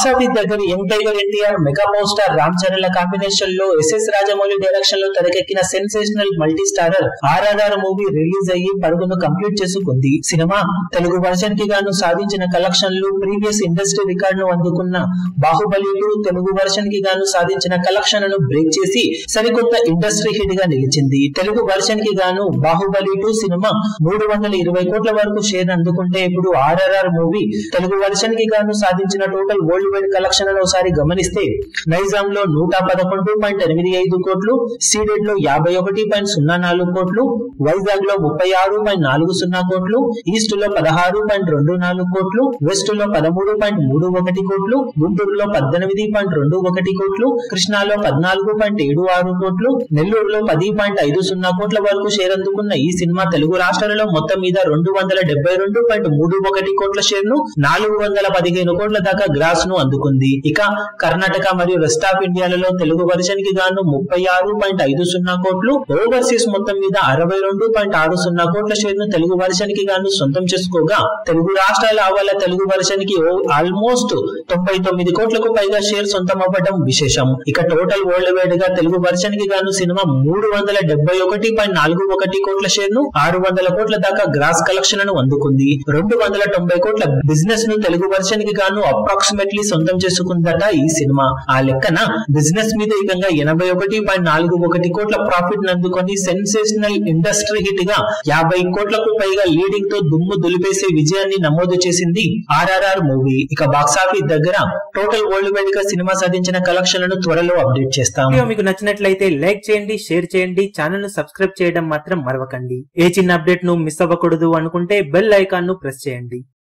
box office దగ్గర young tiger NTR mega power star Ram Charan ల combination లో ఎస్ఎస్ రాజమౌళి డైరెక్షన్ లో తెరకెక్కిన sensational multi starrer RRR movie release అయ్యి పరుగును కంప్లీట్ చేసుకుంది సినిమా తెలుగు వర్షన్ కి గాను సాధించిన కలెక్షన్లు ప్రీవియస్ ఇండస్ట్రీ రికార్డును అందుకున్న బాహుబలిలు తెలుగు వర్షన్ కి గాను సాధించిన కలెక్షన్లను బ్రేక్ చేసి సరికొత్త ఇండస్ట్రీ హిట్ గా నిలిచింది తెలుగు వర్షన్ కి గాను బాహుబలి టూ సినిమా మూడు వందల ఇరవై కోట్ల వరకు షేర్ అందుకుంటే ఇప్పుడు ఆర్ఆర్ఆర్ మూవీ తెలుగు వర్షన్ కి గాను సాధించిన టోటల్ వరల్డ్ వైడ్ కలెక్షన్ ఒకసారి గమనిస్తే నైజాం లో నూట పదకొండు పాయింట్ ఎనిమిది ఐదు కోట్లు సీడెడ్ లో యాభై ఒకటి పాయింట్ సున్నా నాలుగు కోట్లు వైజాగ్ లో ముప్పై ఆరు పాయింట్ నాలుగు సున్నా కోట్లు ఈస్ట్ లో పదహారు పాయింట్ రెండు నాలుగు కోట్లు వెస్ట్ లో పదమూడు పాయింట్ మూడు ఒకటి కోట్లు గుంటూరులో పద్దెనిమిది పాయింట్ రెండు ఒకటి కోట్లు కృష్ణాలో పద్నాలుగు పాయింట్ ఏడు ఆరు కోట్లు నెల్లూరులో పది పాయింట్ ఐదు సున్నా కోట్ల వరకు షేర్ అందుకున్న ఈ సినిమా తెలుగు రాష్ట్రాలలో మొత్తం మీద రెండు వందల డెబ్బై రెండు పాయింట్ మూడు ఒకటి కోట్ల షేర్ ను నాలుగు వందల పదిహేను కోట్ల దాకా గ్రాస్ ను అందుకుంది ఇక కర్ణాటక మరియు వెస్ట్ ఆఫ్ ఇండియాలలో తెలుగు వర్షన్ కి గాను ముప్పై ఆరు పాయింట్ ఐదు సున్నా కోట్లు ఓవర్సీస్ మొత్తం మీద అరవై రెండు పాయింట్ ఆరు సున్నా కోట్ల షేర్ ను తెలుగు వర్షన్ కి గాను సొంతం చేసుకోగా తెలుగు రాష్ట్రాల ఆవాల తెలుగు వర్షన్ కి ఆల్మోస్ట్ తొంభై తొమ్మిది కోట్లకు పైగా షేర్ సొంతం అవ్వడం విశేషం ఇక టోటల్ వరల్డ్ వైడ్ గా తెలుగు వర్షన్ కి గాను సినిమా మూడు వందల డెబ్బై ఒకటి పాయింట్ నాలుగు ఒకటి కోట్ల షేర్ ను ఆరు వందల కోట్ల దాకా గ్రాస్ కలెక్షన్ ను అందుకుంది రెండు వందల తొంభై కోట్ల బిజినెస్ ను తెలుగు వర్షన్ కి గాను అప్రాక్సిమేట్లీ సొంతం చేసుకుందట ఈ సినిమా ఆ లెక్కన బిజినెస్ మీద ఏకంగా ఎనభై ఒకటి పాయింట్ నాలుగు ఒకటి కోట్ల ప్రాఫిట్ అందుకొని సెన్సేషనల్ ఇండస్ట్రీ హిట్ గా యాభై కోట్లకు పైగా లీడింగ్ తో దుమ్ము దులిపేసే విజయాన్ని నమోదు చేసింది ఆర్ఆర్ఆర్ మూవీ ఇక బాక్సాఫీస్ దగ్గర టోటల్ వరల్డ్ వైడ్ గా సినిమా సాధించిన కలెక్షన్లను త్వరలో అప్డేట్ చేస్తాం వీడియో మీకు నచ్చినట్లయితే లైక్ చేయండి షేర్ చేయండి ఛానల్ ను సబ్స్క్రైబ్ చేయడం మాత్రం మరవకండి ఏ చిన్న అప్డేట్ ను మిస్ అవ్వకూడదు అనుకుంటే బెల్ ఐకాన్ ను ప్రెస్ చేయండి